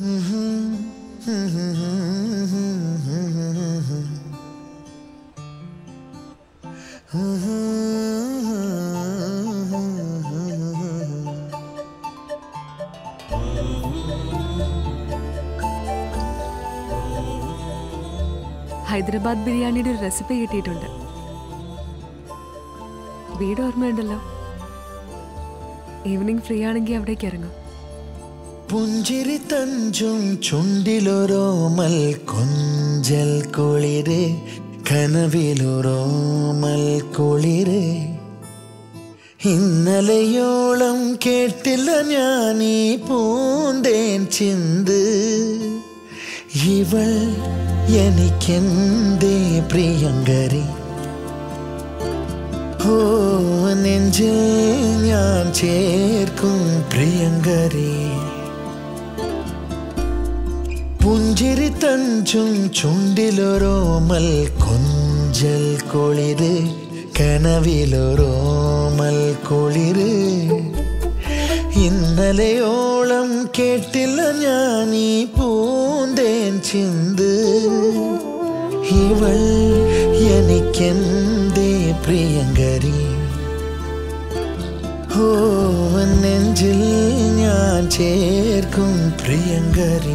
ഹൈദരാബാദ് ബിരിയാണിയുടെ ഒരു റെസിപ്പി കിട്ടിയിട്ടുണ്ട് വീട് ഓർമ്മയുണ്ടല്ലോ ഈവനിങ് ഫ്രീ ആണെങ്കിൽ അവിടേക്ക് ഇറങ്ങും പുഞ്ചിരി തഞ്ചും ചുണ്ടിലൊരോമൽ കൊഞ്ചൽ കുളിര് കനവിലൊരോമൽ കുളിര് ഇന്നലെയോളം കേട്ടില്ല ഞാൻ ഈ പൂന്തേൻ ചിന്ത് ഇവൾ എനിക്കെന്തേ പ്രിയങ്കരി ഓ നെഞ്ചിൽ ഞാൻ ചേർക്കും പ്രിയങ്കരി പുഞ്ചിരി തഞ്ചും ചുണ്ടിലൊരോമൽ കൊഞ്ചൽ കുളിര് കനവിലൊരോമൽ കുളിര് ഇന്നലെയോളം കേട്ടില്ല ഞാൻ ഈ പൂന്തേൻ ചിന്ത് ഇവൾ എനിക്കെന്തേ പ്രിയങ്കരി ഓ നെഞ്ചിൽ ഞാൻ ചേർക്കും പ്രിയങ്കരി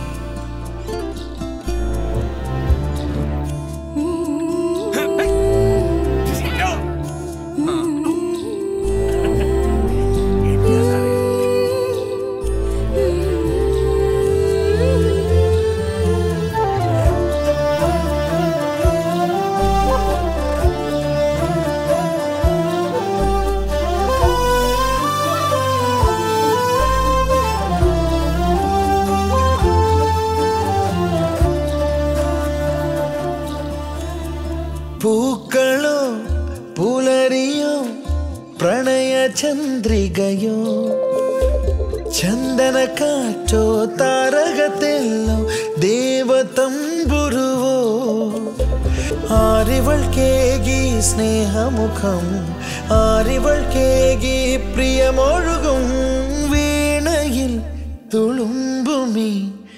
പൂക്കളോ പുലരിയോ പ്രണയ ചന്ദ്രികയോ ചന്ദന കാറ്റോ താരകത്തെല്ലോ ദേവതമ്പുരുവോ ആരിവൾ കേകി സ്നേഹമുഖം ആരിവൾ കേകി പ്രിയമൊഴുകും വീണയിൽ തുളുമ്പുമി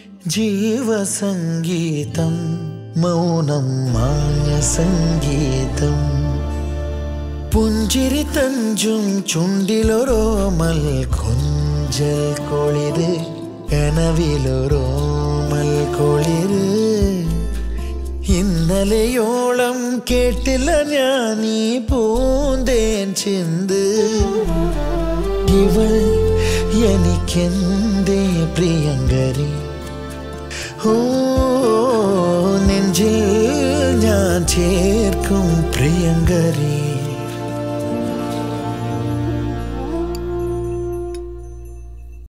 ജീവസംഗീതം മൗനം മാഞ്ഞ സംഗീതം പുഞ്ചിരി തഞ്ചും ചുണ്ടിലൊരോമൽ കൊഞ്ചൽ കൊളിര് കനവിലൊരോമൽ കൊളിര് ഇന്നലെയോളം കേട്ടില്ല ഞാൻ ഈ പൂന്തേൻ ചിന്ത് ഇവൾ എനിക്കെന്തേ പ്രിയങ്കരി ഓ നെഞ്ചിൽ ഞാൻ ചേർക്കും പ്രിയങ്കരി